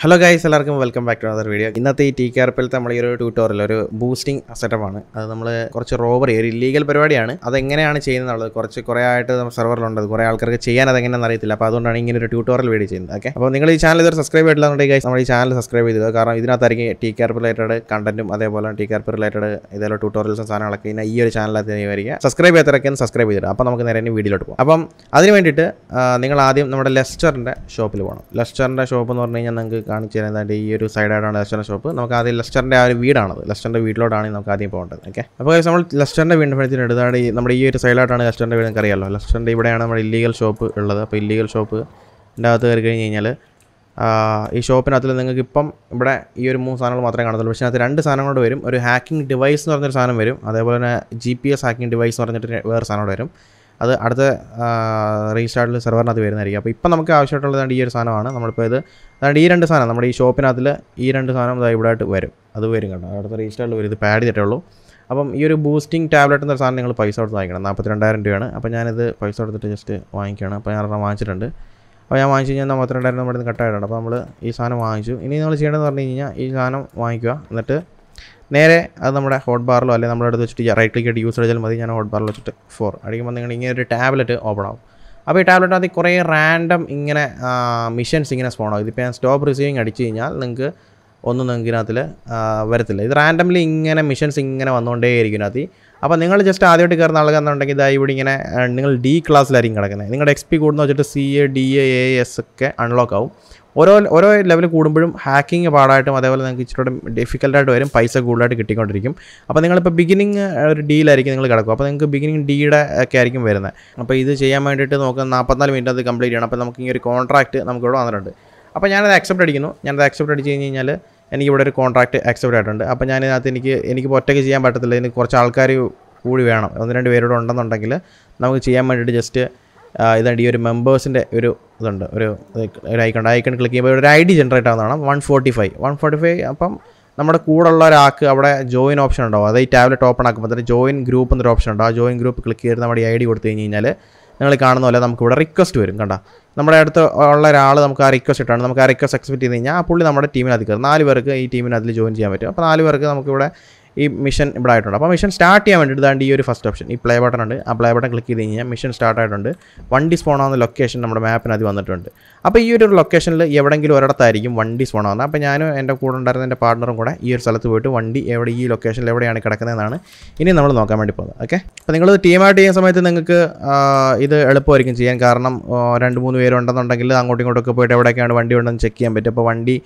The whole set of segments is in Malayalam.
ഹലോ ഗൈസ് എല്ലാവർക്കും welcome back to another video ഇന്നത്തെ ഈ ടി കാർപ്പിലത്തെ നമ്മൾ ഈ ഒരു ട്യൂട്ടോറിയൽ ഒരു ബൂസ്റ്റിംഗ് സെറ്റപ്പാണ് അത് നമ്മൾ കുറച്ച് റോബറി ഒരു ഇല്ലീഗൽ പരിപാടിയാണ് അതെങ്ങനെയാണ് ചെയ്യുന്നത് കുറച്ച് കുറേ ആയിട്ട് നമ്മുടെ സെർവറിലുണ്ട് അത് കുറേ ആൾക്കാർക്ക് ചെയ്യാൻ അതെങ്ങനെയാണെന്ന് അറിയത്തില്ല അപ്പോൾ അതുകൊണ്ടാണ് ഇങ്ങനെ ഒരു ട്യൂട്ടോറിയൽ വീഡിയോ ചെയ്യുന്നത് ഓക്കെ അപ്പോൾ നിങ്ങൾ ഈ ചാനൽ ഇതുവരെ സബ്സ്ക്രൈബ് ചെയ്തിട്ടുണ്ടെങ്കിൽ ഗൈസ് നമ്മൾ ഈ ചാനൽ സബ്സ്ക്രൈബ് ചെയ്തത് കാരണം ഇതിനകത്തായിരിക്കും ടി കാർപ്പ് റിലേറ്റഡ് കണ്ടന്റും അതേപോലെ ടി കാർപ്പ് റിലേറ്റഡ് ഇതേപോലെ ട്യൂട്ടോറിയൽസും സാധനങ്ങളൊക്കെ ഇങ്ങനെ ഈ ഒരു ചാനലകത്ത് വരിക സബ്സ്ക്രൈബ് ചെയ്യാത്തവരൊക്കെ ഒന്ന് സബ്സ്ക്രൈബ് ചെയ്തിട്ട് അപ്പോൾ നമുക്ക് നേരെ ഇനി വീഡിയോയിലോട്ട് പോകും അപ്പം അതിന് വേണ്ടിയിട്ട് ആ, നിങ്ങൾ ആദ്യം നമ്മുടെ ലെസ്റ്ററിൻ്റെ ഷോപ്പിൽ പോകണം ലെസ്റ്ററിൻ്റെ ഷോപ്പ് എന്ന് പറഞ്ഞു കഴിഞ്ഞാൽ നിങ്ങൾക്ക് കാണിച്ചു തരുന്നത് ഈ ഒരു സൈഡായിട്ടാണ് ലെസ്റ്ററിൻ്റെ ഷോപ്പ് നമുക്ക് ആദ്യം ലെസ്റ്ററിൻ്റെ ആ ഒരു വീടാണത് ലെസ്റ്ററിൻ്റെ വീട്ടിലോട്ടാണ് നമുക്ക് ആദ്യം പോകേണ്ടത് ഓക്കെ അപ്പോൾ guys, നമ്മൾ ലെസ്റ്ററിൻ്റെ വീടിൻ്റെ പണിത്തിന് എടുത്താണ് ഈ നമ്മുടെ ഈ ഒരു സൈഡിലായിട്ടാണ് ലെസ്റ്ററിൻ്റെ വീട് നിങ്ങൾക്ക് അറിയാമല്ലോ ലെസ്റ്ററിൻ്റെ ഇവിടെയാണ് നമ്മുടെ ഇല്ലീഗൽ ഷോപ്പ് ഉള്ളത് അപ്പോൾ ഇല്ലീഗൽ ഷോപ്പ് എൻ്റെ അകത്ത് കയറി കഴിഞ്ഞ് കഴിഞ്ഞാൽ ആ, ഈ ഷോപ്പിനകത്തിൽ നിങ്ങൾക്ക് ഇപ്പം ഇവിടെ ഈ ഒരു മൂന്ന് സാധനങ്ങൾ മാത്രമേ കാണത്തുള്ളൂ പക്ഷേ അതിനകത്ത് രണ്ട് സാധനങ്ങളോട് വരും ഒരു ഹാക്കിംഗ് ഡിവൈസ് എന്ന് പറഞ്ഞൊരു സാധനം വരും അതേപോലെ തന്നെ G P S hacking device എന്ന് പറഞ്ഞിട്ട് വേറെ സാധനം കൂടെ വരും അത് അടുത്ത റീസ്റ്റാർട്ടിൽ സെർവറിനകത്ത് വരുന്നതായിരിക്കും അപ്പോൾ ഇപ്പം നമുക്ക് ആവശ്യമായിട്ടുള്ളത് ഈ ഒരു സാധനമാണ് നമ്മളിപ്പോൾ ഇത് അതായത് ഈ രണ്ട് സാധനം നമ്മുടെ ഈ ഷോപ്പിനകത്തിൽ ഈ രണ്ട് സാധനം ഇതാ ഇവിടെ ആയിട്ട് വരും അത് വരും കേട്ടോ അടുത്ത റീസ്റ്റാർട്ടിൽ വരും ഇത് പാഡ് ചെയ്തിട്ടേ ഉള്ളൂ അപ്പം ഈ ഒരു ബൂസ്റ്റിംഗ് ടാബ്ലറ്റ് എന്നൊരു സാധനം നിങ്ങൾ പൈസ കൊടുത്ത് വാങ്ങിക്കണം നാൽപ്പത്തി രണ്ടായിരം രൂപയാണ് അപ്പോൾ ഞാനിത് പൈസ കൊടുത്തിട്ട് ജസ്റ്റ് വാങ്ങിക്കുകയാണ് അപ്പോൾ ഞാൻ ഒരെണ്ണം വാങ്ങിച്ചിട്ടുണ്ട് അപ്പോൾ ഞാൻ വാങ്ങിച്ച് കഴിഞ്ഞാൽ നാൽപ്പത്തി രണ്ടായിരം നമ്മുടെ നിന്ന് കട്ടായിട്ടുണ്ട് അപ്പോൾ നമ്മൾ ഈ സാധനം വാങ്ങിച്ചു ഇനി നമ്മൾ ചെയ്യേണ്ടതെന്ന് പറഞ്ഞു കഴിഞ്ഞാൽ ഈ സാധനം വാങ്ങിക്കുക എന്നിട്ട് നേരെ അത് നമ്മുടെ ഹോട്ട് ബാറിലോ അല്ലെങ്കിൽ നമ്മുടെ അടുത്ത് വെച്ചിട്ട് റൈറ്റ് ക്ലിക്ക് ആയിട്ട് യൂസ് അടിച്ചാൽ മതി ഞാൻ ഹോട്ട് ബാറിൽ വെച്ചിട്ട് ഫോർ അടിക്കുമ്പോൾ നിങ്ങൾ ഇങ്ങനെ ഒരു ടാബ്ലറ്റ് ഓപ്പൺ ആവും അപ്പോൾ ഈ ടാബ്ലറ്റ് അതിൽ കുറേ റാൻഡം ഇങ്ങനെ മിഷൻസ് ഇങ്ങനെ സ്പോൺ ആവും ഇതിപ്പോൾ ഞാൻ സ്റ്റോപ്പ് റിസീവിങ് അടിച്ച് കഴിഞ്ഞാൽ നിങ്ങൾക്ക് ഒന്നും നിങ്ങൾക്ക് ഇതിനകത്തിൽ വരത്തില്ല ഇത് റാൻഡംലി ഇങ്ങനെ മിഷൻസ് ഇങ്ങനെ വന്നുകൊണ്ടേയിരിക്കും ഇതിനകത്ത് അപ്പോൾ നിങ്ങൾ ജസ്റ്റ് ആദ്യമായിട്ട് കയറുന്ന ആളുകയെന്നുണ്ടെങ്കിൽ ഇതാ ഇവിടെ ഇങ്ങനെ ആ, നിങ്ങൾ ഡി ക്ലാസ്സിലായിരിക്കും കിടക്കുന്നത് നിങ്ങളുടെ എക്സ് പി കൂടുന്ന വെച്ചിട്ട് C A D A A S ഒക്കെ അൺലോക്ക് ആവും ഓരോ ഓരോ ലെവൽ കൂടുമ്പോഴും ഹാക്കിംഗ് പാടായിട്ടും അതേപോലെ നിങ്ങൾക്ക് ഇച്ചിരി ഡിഫിക്കൽട്ടായിട്ട് വരും പൈസ കൂടുതലായിട്ട് കിട്ടിക്കൊണ്ടിരിക്കും അപ്പോൾ നിങ്ങളിപ്പോൾ ബിഗിനിങ് ഒരു ഡീലായിരിക്കും നിങ്ങൾ കിടക്കും അപ്പോൾ നിങ്ങൾക്ക് ബിഗിനിങ് ഡിയുടെ ഒക്കെ ആയിരിക്കും വരുന്നത് അപ്പോൾ ഇത് ചെയ്യാൻ വേണ്ടിയിട്ട് നോക്കുക നാൽപ്പത്തിനാല് മിനിറ്റ് അത് കംപ്ലീറ്റ് ചെയ്യണം അപ്പോൾ നമുക്ക് ഈ ഒരു കോൺട്രാക്റ്റ് നമുക്ക് ഇവിടെ വന്നിട്ടുണ്ട് അപ്പോൾ ഞാനത് അക്സെപ്റ്റ് അടിക്കുന്നു ഞാനത് അക്സെപ്റ്റ് അടിച്ച് കഴിഞ്ഞ് കഴിഞ്ഞാൽ എനിക്ക് ഇവിടെ ഒരു കോൺട്രാക്റ്റ് അക്സെപ്റ്റ് ആയിട്ടുണ്ട് അപ്പോൾ ഞാൻ ഇതിനകത്ത് എനിക്ക് എനിക്ക് ഇപ്പോൾ ഒറ്റയ്ക്ക് ചെയ്യാൻ പറ്റത്തില്ല എനിക്ക് കുറച്ച് ആൾക്കാർ കൂടി വേണം ഒന്ന് രണ്ട് പേരോട് ഉണ്ടെന്നുണ്ടെങ്കിൽ നമുക്ക് ചെയ്യാൻ വേണ്ടിയിട്ട് ജസ്റ്റ് ഇതാണ്ട് ഈ ഒരു മെമ്പേഴ്സിൻ്റെ ഒരു ഇതുണ്ട് ഒരു ഒരു ഐക്കൺ ഐക്കൺ ക്ലിക്ക് ചെയ്യുമ്പോൾ ഒരു ഐ ഡി ജനറേറ്റ് ആവുന്നതാണ് one forty five one forty five അപ്പം നമ്മുടെ കൂടെ ഉള്ള ഒരാൾക്ക് അവിടെ ജോയിൻ ഓപ്ഷൻ ഉണ്ടാവും അത് ഈ ടാബ്ലറ്റ് ഓപ്പൺ ആക്കുമ്പോൾ തന്നെ ജോയിൻ ഗ്രൂപ്പ് എന്നൊരു ഓപ്ഷൻ ഉണ്ടാവും ആ ജോയിൻ ഗ്രൂപ്പ് ക്ലിക്ക് ചെയ്ത് നമ്മുടെ ഐ ഡി കൊടുത്തു കഴിഞ്ഞ് കഴിഞ്ഞാൽ നിങ്ങൾ കാണുന്ന പോലെ നമുക്ക് ഇവിടെ റിക്വസ്റ്റ് വരും കണ്ട നമ്മുടെ അടുത്ത് ഉള്ള ഒരാൾ നമുക്ക് ആ റിക്വസ്റ്റ് ഇട്ടാണ് നമുക്ക് ആ റിക്വസ്റ്റ് അക്സെപ്റ്റ് ചെയ്ത് കഴിഞ്ഞാൽ ആ പുള്ളി നമ്മുടെ ടീമിനകത്ത് കയറും നാല് പേർക്ക് ഈ ടീമിനകത്തിൽ ജോയിൻ ചെയ്യാൻ പറ്റും അപ്പോൾ നാല് പേർക്ക് നമുക്കിവിടെ ഈ മിഷൻ ഇവിടെ ആയിട്ടുണ്ട് അപ്പോൾ മിഷൻ സ്റ്റാർട്ട് ചെയ്യാൻ വേണ്ടിയിട്ട് ഇതാണ്ട് ഈ ഒരു ഫസ്റ്റ് ഓപ്ഷൻ ഈ പ്ലേ ബട്ടൺ ഉണ്ട് ആ പ്ലേ ബട്ടൺ ക്ലിക്ക് ചെയ്ത് കഴിഞ്ഞാൽ മിഷൻ സ്റ്റാർട്ട് ആയിട്ടുണ്ട് വണ്ടി സ്പോൺ ആവുന്ന ലൊക്കേഷൻ നമ്മുടെ മാപ്പിനകത്ത് വന്നിട്ടുണ്ട് അപ്പോൾ ഈ ഒരു ലൊക്കേഷനിൽ എവിടെയെങ്കിലും ഒരിടത്തായിരിക്കും വണ്ടി സ്പോൺ ആവുന്നത് അപ്പോൾ ഞാനും എൻ്റെ കൂടെ ഉണ്ടായിരുന്ന എൻ്റെ പാർട്ണറും കൂടെ ഈ ഒരു സ്ഥലത്ത് പോയിട്ട് വണ്ടി എവിടെ ഈ ലൊക്കേഷനിൽ എവിടെയാണ് കിടക്കുന്നതെന്നാണ് ഇനി നമ്മൾ നോക്കാൻ വേണ്ടി പോകുന്നത് ഓക്കെ അപ്പോൾ നിങ്ങൾ ടീമായിട്ട് ചെയ്യുന്ന സമയത്ത് നിങ്ങൾക്ക് ആ, ഇത് എളുപ്പമായിരിക്കും ചെയ്യാൻ കാരണം ആ, രണ്ട് മൂന്ന് പേരുണ്ടെന്നുണ്ടെങ്കിൽ അങ്ങോട്ടും ഇങ്ങോട്ടൊക്കെ പോയിട്ട് എവിടെയൊക്കെയാണ് വണ്ടി ഉണ്ടെന്ന് ചെക്ക് ചെയ്യാൻ പറ്റും അപ്പോൾ വണ്ടി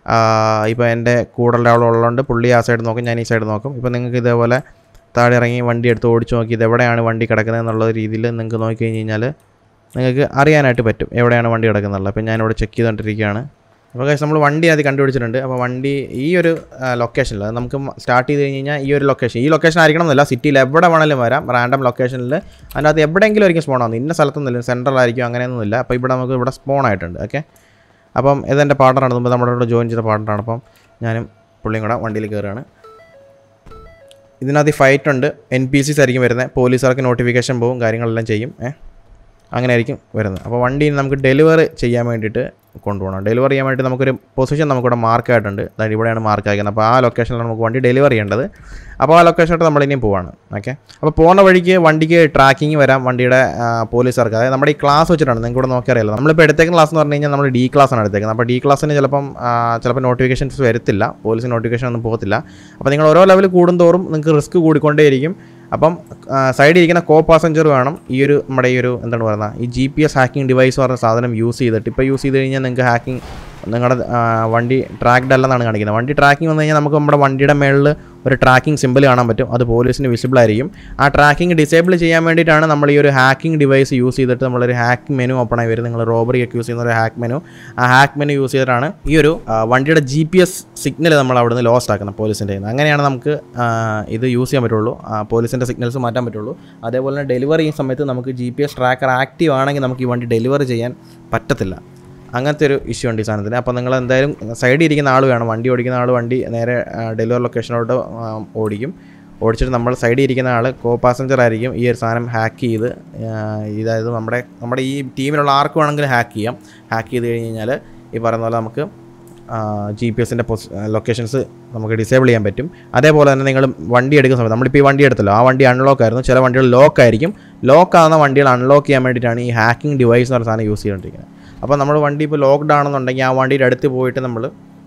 ഇപ്പോൾ എൻ്റെ കൂടുതൽ ആളുള്ളതുകൊണ്ട് പുള്ളി ആ സൈഡ് നോക്കും ഞാൻ ഈ സൈഡ് നോക്കും ഇപ്പോൾ നിങ്ങൾക്ക് ഇതേപോലെ താഴെ ഇറങ്ങി വണ്ടി എടുത്ത് ഓടിച്ച് നോക്കി ഇത് എവിടെയാണ് വണ്ടി കിടക്കുന്നത് എന്നുള്ള രീതിയിൽ നിങ്ങൾക്ക് നോക്കി കഴിഞ്ഞ് കഴിഞ്ഞാൽ നിങ്ങൾക്ക് അറിയാനായിട്ട് പറ്റും എവിടെയാണ് വണ്ടി കിടക്കുന്നുള്ളത് അപ്പോൾ ഞാനിവിടെ ചെക്ക് ചെയ്തുകൊണ്ടിരിക്കുകയാണ് അപ്പോൾ guys നമ്മൾ വണ്ടി ആദ്യം കണ്ടുപിടിച്ചിട്ടുണ്ട് അപ്പോൾ വണ്ടി ഈ ഒരു ലൊക്കേഷനിൽ നമുക്ക് സ്റ്റാർട്ട് ചെയ്ത് കഴിഞ്ഞ് കഴിഞ്ഞാൽ ഈ ഒരു ലൊക്കേഷൻ ഈ ലൊക്കേഷൻ ആയിരിക്കണം എന്നില്ല സിറ്റിയിൽ എവിടെ വേണമെങ്കിലും വരാം റാൻഡം ലൊക്കേഷനിൽ അതിനകത്ത് എവിടെയെങ്കിലും ആയിരിക്കും സ്പോൺ ആവുന്നത് ഇന്ന സ്ഥലത്തൊന്നുമില്ല സെൻട്രൽ ആയിരിക്കും അങ്ങനെയൊന്നുമില്ല അപ്പോൾ ഇവിടെ നമുക്ക് ഇവിടെ സ്പോൺ ആയിട്ടുണ്ട് ഓക്കെ അപ്പം ഇതെൻ്റെ പാർട്ണറാണ് മുമ്പ് നമ്മുടെ കൂടെ ജോയിൻ ചെയ്ത പാർട്ണറാണ് അപ്പം ഞാനും പുള്ളിയും കൂടെ വണ്ടിയിൽ കയറുകയാണ് ഇതിനകത്ത് ഫൈറ്റ് ഉണ്ട് എൻ പി സിസ് ആയിരിക്കും വരുന്നത് പോലീസുകാർക്ക് നോട്ടിഫിക്കേഷൻ പോകും കാര്യങ്ങളെല്ലാം ചെയ്യും ഏ അങ്ങനെ ആയിരിക്കും വരുന്നത് അപ്പോൾ വണ്ടി നമുക്ക് ഡെലിവറി ചെയ്യാൻ വേണ്ടിയിട്ട് കൊണ്ടുപോകണം ഡെലിവറി ചെയ്യാൻ വേണ്ടി നമുക്കൊരു പൊസിഷൻ നമുക്കിവിടെ മാർക്ക് ആയിട്ടുണ്ട് അതായത് ഇവിടെയാണ് മാർക്ക് ആക്കുന്നത് അപ്പോൾ ആ ലൊക്കേഷനിലാണ് നമുക്ക് വണ്ടി ഡെലിവറി ചെയ്യേണ്ടത് അപ്പോൾ ആ ലൊക്കേഷനോട്ട് നമ്മൾ ഇനിയും പോവാണ് ഓക്കെ അപ്പോൾ പോകുന്ന വഴിക്ക് വണ്ടിക്ക് ട്രാക്കിംഗ് വരാം വണ്ടിയുടെ ആ, പോലീസുകാർക്ക് അതായത് നമ്മുടെ ഈ ക്ലാസ് വെച്ചിട്ടാണ് നിങ്ങൾക്ക് ഇവിടെ നോക്കിയറിയാലോ നമ്മളിപ്പോൾ എടുത്തേക്കുന്ന ക്ലാസ് എന്ന് പറഞ്ഞു കഴിഞ്ഞാൽ നമ്മൾ ഡി ക്ലാസ് ആണ് എടുത്തേക്കുന്നത് അപ്പോൾ ഡി ക്ലാസ്സിന് ചിലപ്പം ആ, ചിലപ്പോൾ നോട്ടിഫിക്കേഷൻസ് വരത്തില്ല പോലീസ് നോട്ടിഫിക്കേഷൻ ഒന്നും പോകത്തില്ല അപ്പോൾ നിങ്ങൾ ഓരോ ലെവൽ കൂടുന്തോറും നിങ്ങൾക്ക് റിസ്ക് കൂടിക്കൊണ്ടേയിരിക്കും അപ്പം സൈഡിൽ ഇരിക്കുന്ന കോ പാസഞ്ചർ വേണം ഈ ഒരു നമ്മുടെ ഈ ഒരു എന്താണ് പറയുന്നത് ഈ G P S hacking device പറഞ്ഞ സാധനം യൂസ് ചെയ്തിട്ട് ഇപ്പോൾ യൂസ് ചെയ്ത് കഴിഞ്ഞാൽ നിങ്ങൾക്ക് ഹാക്കിംഗ് നിങ്ങളുടെ ആ, വണ്ടി ട്രാക്ഡ് അല്ലെന്നാണ് കാണിക്കുന്നത് വണ്ടി ട്രാക്കിംഗ് വന്നു കഴിഞ്ഞാൽ നമുക്ക് നമ്മുടെ വണ്ടിയുടെ മേളിൽ ഒരു ട്രാക്കിംഗ് സിമ്പിൾ കാണാൻ പറ്റും അത് പോലീസിന് വിസിബിൾ ആയിരിക്കും ആ ട്രാക്കിംഗ് ഡിസേബിൾ ചെയ്യാൻ വേണ്ടിയിട്ടാണ് നമ്മൾ ഈ ഒരു ഹാക്കിംഗ് ഡിവൈസ് യൂസ് ചെയ്തിട്ട് നമ്മളൊരു ഹാക്ക് മെനു ഓപ്പൺ ആയി വരും നിങ്ങൾ റോബറി ഒക്കെ യൂസ് ചെയ്യുന്ന ഒരു ഹാക്ക് മെനു ആ ഹാക്ക് മെനു യൂസ് ചെയ്തിട്ടാണ് ഈ ഒരു ആ, വണ്ടിയുടെ ജി പി എസ് സിഗ്നൽ നമ്മൾ അവിടെ നിന്ന് ലോസ്റ്റ് ആക്കുന്നത് പോലീസിൻ്റെ കയ്യിൽ നിന്ന്. അങ്ങനെയാണ് നമുക്ക് ആ, ഇത് യൂസ് ചെയ്യാൻ പറ്റുള്ളൂ പോലീസിൻ്റെ സിഗ്നൽസ് മാറ്റാൻ പറ്റുള്ളൂ അതേപോലെ തന്നെ ഡെലിവറി ചെയ്യുന്ന സമയത്ത് നമുക്ക് G P S tracker active ആണെങ്കിൽ നമുക്ക് ഈ വണ്ടി ഡെലിവറി ചെയ്യാൻ പറ്റത്തില്ല അങ്ങനത്തെ ഒരു ഇഷ്യൂ ഉണ്ട് ഈ സാധനത്തിന് അപ്പോൾ നിങ്ങൾ എന്തായാലും സൈഡിൽ ഇരിക്കുന്ന ആൾ വേണം വണ്ടി ഓടിക്കുന്ന ആൾ വണ്ടി നേരെ ഡെലിവറി ലൊക്കേഷനോട്ട് ഓടിക്കും ഓടിച്ചിട്ട് നമ്മൾ സൈഡിൽ ഇരിക്കുന്ന ആൾ കോ പാസഞ്ചർ ആയിരിക്കും ഈ ഒരു സാധനം ഹാക്ക് ചെയ്ത് ആ, ഇതായത് നമ്മുടെ നമ്മുടെ ഈ ടീമിലുള്ള ആർക്ക് വേണമെങ്കിലും ഹാക്ക് ചെയ്യാം ഹാക്ക് ചെയ്ത് കഴിഞ്ഞ് കഴിഞ്ഞാൽ ഈ പറയുന്ന പോലെ നമുക്ക് ജി പി എസിൻ്റെ പൊസ് ലൊക്കേഷൻസ് നമുക്ക് ഡിസേബിൾ ചെയ്യാൻ പറ്റും അതേപോലെ തന്നെ നിങ്ങൾ വണ്ടി എടുക്കുന്ന സമയത്ത് നമ്മളിപ്പോൾ ഈ വണ്ടി എടുത്തല്ലോ ആ വണ്ടി അൺലോക്ക് ആയിരുന്നു ചില വണ്ടികൾ ലോക്ക് ആയിരിക്കും ലോക്ക് ആവുന്ന വണ്ടികൾ അൺലോക്ക് ചെയ്യാൻ വേണ്ടിയിട്ടാണ് ഈ ഹാക്കിംഗ് ഡിവൈസ് എന്ന് പറഞ്ഞ സാധനം യൂസ് ചെയ്തുകൊണ്ടിരിക്കുന്നത് അപ്പോൾ നമ്മൾ വണ്ടി ഇപ്പോൾ ലോക്ക്ഡ് ആണെന്നുണ്ടെങ്കിൽ ആ വണ്ടിയുടെ അടുത്ത് പോയിട്ട് നമ്മൾ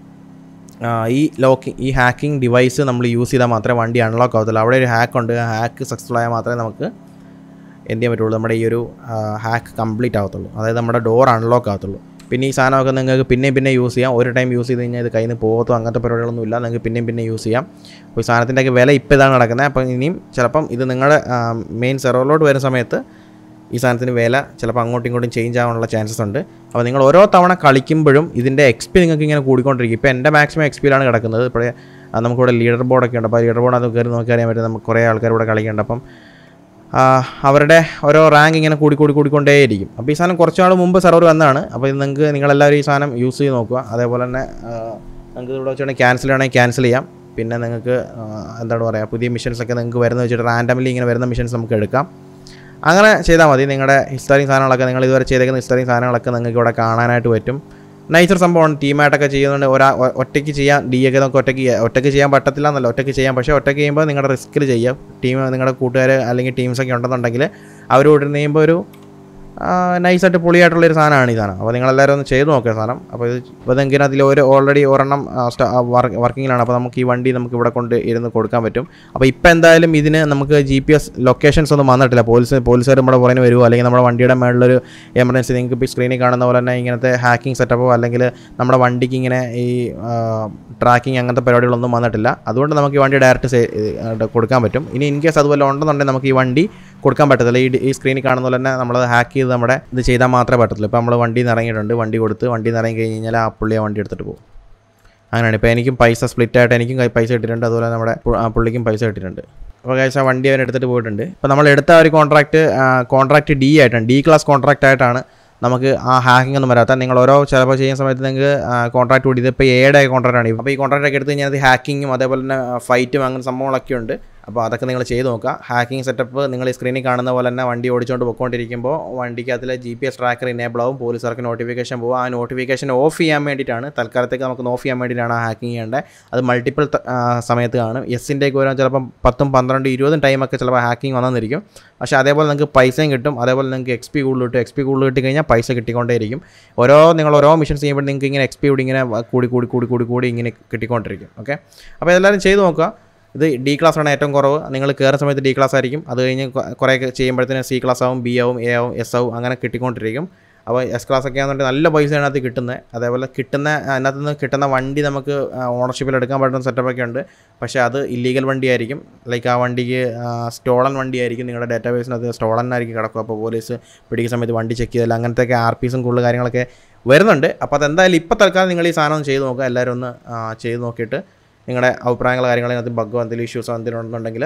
ആ, ഈ ലോക്കിംഗ് ഈ ഹാക്കിംഗ് ഡിവൈസ് നമ്മൾ യൂസ് ചെയ്താൽ മാത്രമേ വണ്ടി അൺലോക്ക് ആവത്തുള്ളൂ അവിടെ ഒരു ഹാക്ക് ഉണ്ട് ആ ഹാക്ക് സക്സസ്ഫുൾ ആയാൽ മാത്രമേ നമുക്ക് എന്ത് ചെയ്യാൻ പറ്റുള്ളൂ നമ്മുടെ ഈ ഒരു ഹാക്ക് കംപ്ലീറ്റ് ആവത്തുള്ളൂ അതായത് നമ്മുടെ ഡോർ അൺലോക്ക് ആവത്തുള്ളൂ പിന്നെ ഈ സാധനമൊക്കെ നിങ്ങൾക്ക് പിന്നെയും പിന്നെ യൂസ് ചെയ്യാം ഒരു ടൈം യൂസ് ചെയ്ത് കഴിഞ്ഞാൽ ഇത് കയ്യിൽ നിന്ന് പോകത്തോ അങ്ങനത്തെ പരിപാടികളൊന്നും ഇല്ല നിങ്ങൾക്ക് പിന്നെയും പിന്നെ യൂസ് ചെയ്യാം അപ്പോൾ ഈ സാധനത്തിൻ്റെയൊക്കെ വില ഇപ്പോൾ ഇതാണ് നടക്കുന്നത് അപ്പോൾ ഇനിയും ചിലപ്പം ഇത് നിങ്ങളുടെ മെയിൻ സെർവറിലോട്ട് വരുന്ന സമയത്ത് ഈ സാധനത്തിന് വില ചിലപ്പോൾ അങ്ങോട്ടും ഇങ്ങോട്ടും ചേഞ്ച് ആവാനുള്ള ചാൻസസ് ഉണ്ട് അപ്പോൾ നിങ്ങൾ ഓരോ തവണ കളിക്കുമ്പോഴും ഇതിൻ്റെ എക്സ്പി നിങ്ങൾക്ക് ഇങ്ങനെ കൂടിക്കൊണ്ടിരിക്കും ഇപ്പോൾ എൻ്റെ മാക്സിമം എക്സ്പിയിലാണ് കിടക്കുന്നത് ഇപ്പോൾ നമുക്കിവിടെ ലീഡർ ബോർഡൊക്കെ ഉണ്ട് അപ്പോൾ ലീഡർ ബോർഡ് അത് കയറി നോക്കി അറിയാൻ പറ്റും നമുക്ക് കുറേ ആൾക്കാർ ഇവിടെ കളിക്കുന്നുണ്ട് അപ്പം ആ, അവരുടെ ഓരോ റാങ്ക് ഇങ്ങനെ കൂടി കൂടി കൂടിക്കൊണ്ടേയിരിക്കും അപ്പോൾ ഈ സാധനം കുറച്ച് നാൾ മുമ്പ് സെർവർ വന്നതാണ് അപ്പോൾ ഇത് നിങ്ങൾക്ക് നിങ്ങളെല്ലാവരും ഈ സാധനം യൂസ് ചെയ്ത് നോക്കുക അതേപോലെ തന്നെ ആ, നിങ്ങൾക്ക് ഇവിടെ വെച്ചുകൊണ്ട് ക്യാൻസൽ ചെയ്യണമെങ്കിൽ ക്യാൻസൽ ചെയ്യാം പിന്നെ നിങ്ങൾക്ക് ആ, എന്താണ് പറയുക പുതിയ മിഷൻസ് ഒക്കെ നിങ്ങൾക്ക് വരുന്ന വെച്ചിട്ട് റാൻഡംലി ഇങ്ങനെ വരുന്ന മിഷൻസ് നമുക്ക് എടുക്കാം അങ്ങനെ ചെയ്താൽ മതി നിങ്ങളുടെ ഹിസ്റ്ററിങ് സാധനങ്ങളൊക്കെ നിങ്ങൾ ഇതുവരെ ചെയ്തേക്കുന്ന ഹിസ്റ്ററിങ് സാധനങ്ങളൊക്കെ നിങ്ങൾക്ക് ഇവിടെ കാണാനായിട്ട് പറ്റും നൈസർ സംഭവമാണ് ടീമായിട്ടൊക്കെ ചെയ്യുന്നുണ്ട് ഒരാ ഒ- ഒറ്റയ്ക്ക് ചെയ്യാം ഡി ഒക്കെ നമുക്ക് ഒറ്റയ്ക്ക് ചെയ്യാം ഒറ്റയ്ക്ക് ചെയ്യാൻ പറ്റത്തില്ല എന്നല്ല ഒറ്റയ്ക്ക് ചെയ്യാം പക്ഷേ ഒറ്റയ്ക്ക് ചെയ്യുമ്പോൾ നിങ്ങളുടെ റിസ്ക്കിൽ ചെയ്യാം ടീം നിങ്ങളുടെ കൂട്ടുകാർ അല്ലെങ്കിൽ ടീംസൊക്കെ ഉണ്ടെന്നുണ്ടെങ്കിൽ അവരോട് ചെയ്യുമ്പോൾ ഒരു നൈസായിട്ട് പൊളിയായിട്ടുള്ളൊരു സാധനമാണ് ഈ സാധനം അപ്പോൾ നിങ്ങളെല്ലാവരും ഒന്ന് ചെയ്ത് നോക്കുക സാധനം അപ്പോൾ ഇത് ഇപ്പോൾ നിങ്ങൾക്ക് അതിൽ ഒരു ഓൾറെഡി ഒരെണ്ണം വർക്കിങ്ങിലാണ് അപ്പോൾ നമുക്ക് ഈ വണ്ടി നമുക്ക് ഇവിടെ കൊണ്ട് ഇരുന്ന് കൊടുക്കാൻ പറ്റും അപ്പോൾ ഇപ്പോൾ എന്തായാലും ഇതിന് നമുക്ക് ജി പി എസ് ലൊക്കേഷൻസ് ഒന്നും വന്നിട്ടില്ല പോലീസ് പോലീസുകാർ നമ്മുടെ പുറകിന് വരുമോ അല്ലെങ്കിൽ നമ്മുടെ വണ്ടിയുടെ മേളിലൊരു എമർജൻസി നിങ്ങൾക്ക് ഇപ്പോൾ സ്ക്രീനിൽ കാണുന്ന പോലെ തന്നെ ഇങ്ങനത്തെ ഹാക്കിംഗ് സെറ്റപ്പോ അല്ലെങ്കിൽ നമ്മുടെ വണ്ടിക്ക് ഇങ്ങനെ ഈ ട്രാക്കിംഗ് അങ്ങനത്തെ പരിപാടികളൊന്നും വന്നിട്ടില്ല അതുകൊണ്ട് നമുക്ക് ഈ വണ്ടി ഡയറക്റ്റ് കൊടുക്കാൻ പറ്റും ഇനി ഇൻ കേസ് അതുപോലെ ഉണ്ടെന്നുണ്ടെങ്കിൽ നമുക്ക് ഈ വണ്ടി കൊടുക്കാൻ പറ്റത്തില്ല ഈ ഈ സ്ക്രീനിൽ കാണുന്ന പോലെ തന്നെ നമ്മൾ ഹാക്ക് ചെയ്ത് നമ്മുടെ ഇത് ചെയ്താൽ മാത്രമേ പറ്റത്തുള്ളൂ ഇപ്പോൾ നമ്മൾ വണ്ടിയിൽ നിന്ന് ഇറങ്ങിയിട്ടുണ്ട് വണ്ടി കൊടുത്ത് വണ്ടിയിൽ നിന്ന് ഇറങ്ങി കഴിഞ്ഞ് കഴിഞ്ഞാൽ ആ പുള്ളി ആ വണ്ടി എടുത്തിട്ട് പോകും അങ്ങനെയാണ് ഇപ്പോൾ എനിക്കും പൈസ സ്പ്ലിറ്റ് ആയിട്ട് എനിക്കും കൈ- പൈസ കിട്ടിയിട്ടുണ്ട് അതുപോലെ നമ്മുടെ പു- ആ പുള്ളിക്കും പൈസ കിട്ടിയിട്ടുണ്ട് അപ്പോൾ കഴിച്ച വണ്ടി അവൻ എടുത്തിട്ട് പോയിട്ടുണ്ട് ഇപ്പോൾ നമ്മൾ എടുത്ത ആ ഒരു കോൺട്രാക്റ്റ് കോൺട്രാക്റ്റ് ഡി ആയിട്ടാണ് ഡി ക്ലാസ് കോൺട്രാക്റ്റ് ആയിട്ടാണ് നമുക്ക് ആ ഹാക്കിംഗ് ഒന്നും വരാത്ത നിങ്ങൾ ഓരോ ചിലപ്പോൾ ചെയ്യുന്ന സമയത്ത് നിങ്ങൾക്ക് കോൺട്രാക്ട് കൂടി ഇതിപ്പോൾ ഏടെ കോൺട്രാക്റ്റ് ആണ് അപ്പോൾ ഈ കോൺട്രാക്റ്റ് ഒക്കെ എടുത്ത് കഴിഞ്ഞാൽ അത് ഹാക്കിങ്ങും അതേപോലെ തന്നെ ഫൈറ്റും അങ്ങനെ സംഭവങ്ങളൊക്കെ ഉണ്ട് അപ്പോൾ അതൊക്കെ നിങ്ങൾ ചെയ്ത് നോക്കുക ഹാക്കിംഗ് സെറ്റപ്പ് നിങ്ങൾ ഈ സ്ക്രീനിൽ കാണുന്ന പോലെ തന്നെ വണ്ടി ഓടിച്ചുകൊണ്ട് പോയിക്കൊണ്ടിരിക്കുമ്പോൾ വണ്ടിക്ക് അതിൽ G P S tracker enable ആവും പോലീസുകാർക്ക് നോട്ടിഫിക്കേഷൻ പോകും ആ നോട്ടിഫിക്കേഷൻ ഓഫ് ചെയ്യാൻ വേണ്ടിയിട്ടാണ് തൽക്കാലത്തേക്ക് നമുക്ക് ഓഫ് ചെയ്യാൻ വേണ്ടിയിട്ടാണ് ആ ഹാക്കിംഗ് ചെയ്യേണ്ടത് അത് മൾട്ടിപ്പിൾ സമയത്ത് കാണും എസിൻ്റെയൊക്കെ വരാൻ ചിലപ്പം പത്തും പന്ത്രണ്ട് ഇരുപതും ടൈമൊക്കെ ചിലപ്പോൾ ഹാക്കിംഗ് വന്നെന്നിരിക്കും പക്ഷേ അതേപോലെ നിങ്ങൾക്ക് പൈസയും കിട്ടും അതേപോലെ നിങ്ങൾക്ക് എക്സ് പി കൂടുതൽ കിട്ടും എക്സ് പി കൂടുതൽ കിട്ടി കഴിഞ്ഞാൽ പൈസ കിട്ടിക്കൊണ്ടേയിരിക്കും ഓരോ നിങ്ങൾ ഓരോ മിഷൻസ് ചെയ്യുമ്പോൾ നിങ്ങൾക്ക് ഇങ്ങനെ എക്സ് പി കൂടി ഇങ്ങനെ കൂടി കൂടി കൂടി കൂടി കൂടി ഇങ്ങനെ കിട്ടിക്കൊണ്ടിരിക്കും ഓക്കെ അപ്പോൾ എല്ലാവരും ചെയ്ത് നോക്കുക ഇത് ഡി ക്ലാസ് ആണ് ഏറ്റവും കുറവ് നിങ്ങൾ കയറുന്ന സമയത്ത് ഡി ക്ലാസ് ആയിരിക്കും അത് കഴിഞ്ഞ് കൊ- കുറേ ചെയ്യുമ്പോഴത്തേന് സി ക്ലാസ് ആവും ബി ആവും എ ആവും എസ് ആവും അങ്ങനെ കിട്ടിക്കൊണ്ടിരിക്കും അപ്പോൾ എസ് ക്ലാസ് ഒക്കെ ആണെന്നുണ്ടെങ്കിൽ നല്ല പൈസയാണ് അതിനകത്ത് കിട്ടുന്നത് അതേപോലെ കിട്ടുന്ന അതിനകത്ത് നിന്ന് കിട്ടുന്ന വണ്ടി നമുക്ക് ഓണർഷിപ്പിൽ എടുക്കാൻ പറ്റുന്ന സെറ്റപ്പൊക്കെ ഉണ്ട് പക്ഷേ അത് ഇല്ലീഗൽ വണ്ടിയായിരിക്കും ലൈക്ക് ആ വണ്ടിക്ക് സ്റ്റോളൻ വണ്ടിയായിരിക്കും നിങ്ങളുടെ ഡാറ്റാബേസിനകത്ത് സ്റ്റോളൻ ആയിരിക്കും കിടക്കും അപ്പോൾ പോലീസ് പിടിക്കുന്ന സമയത്ത് വണ്ടി ചെക്ക് ചെയ്തില്ല അങ്ങനത്തെയൊക്കെ ആർ പീസും കൂടുതൽ കാര്യങ്ങളൊക്കെ വരുന്നുണ്ട് അപ്പോൾ അതെന്തായാലും ഇപ്പോൾ തൽക്കാലം നിങ്ങൾ ഈ സാധനം ഒന്ന് ചെയ്ത് നോക്കുക എല്ലാവരും ഒന്ന് ആ, ചെയ്ത് നോക്കിയിട്ട് നിങ്ങളുടെ അഭിപ്രായങ്ങൾ കാര്യങ്ങൾ അതിനകത്ത് ബഗ്ഗോ എന്തെങ്കിലും ഇഷ്യൂസോ എന്തെങ്കിലും ഉണ്ടെന്നുണ്ടെങ്കിൽ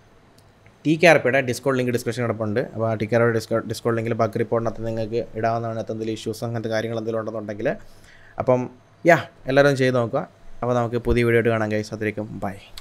ടി കാർപ്പിയുടെ ഡിസ്കൗണ്ട് ലിങ്ക് ഡിസ്ക്രിപ്ഷൻ കിടപ്പുണ്ട് അപ്പോൾ ആ ടി കാർപ്പിയുടെ ഡിസ്കൗ ഡിസ്കൗണ്ട് ലിങ്കിൽ ബഗ് റിപ്പോർട്ടിനകത്ത് നിങ്ങൾക്ക് ഇടാവുന്നതാണ് അതിനകത്ത് എന്തെങ്കിലും ഇഷ്യൂസ് അങ്ങനത്തെ കാര്യങ്ങൾ എന്തെങ്കിലും ഉണ്ടെന്നുണ്ടെങ്കിൽ അപ്പം യാ എല്ലാവരും ചെയ്ത് നോക്കുക അപ്പോൾ നമുക്ക് പുതിയ വീഡിയോ ആയിട്ട് കാണാം ഗൈസ് അതിലേക്കും ബൈ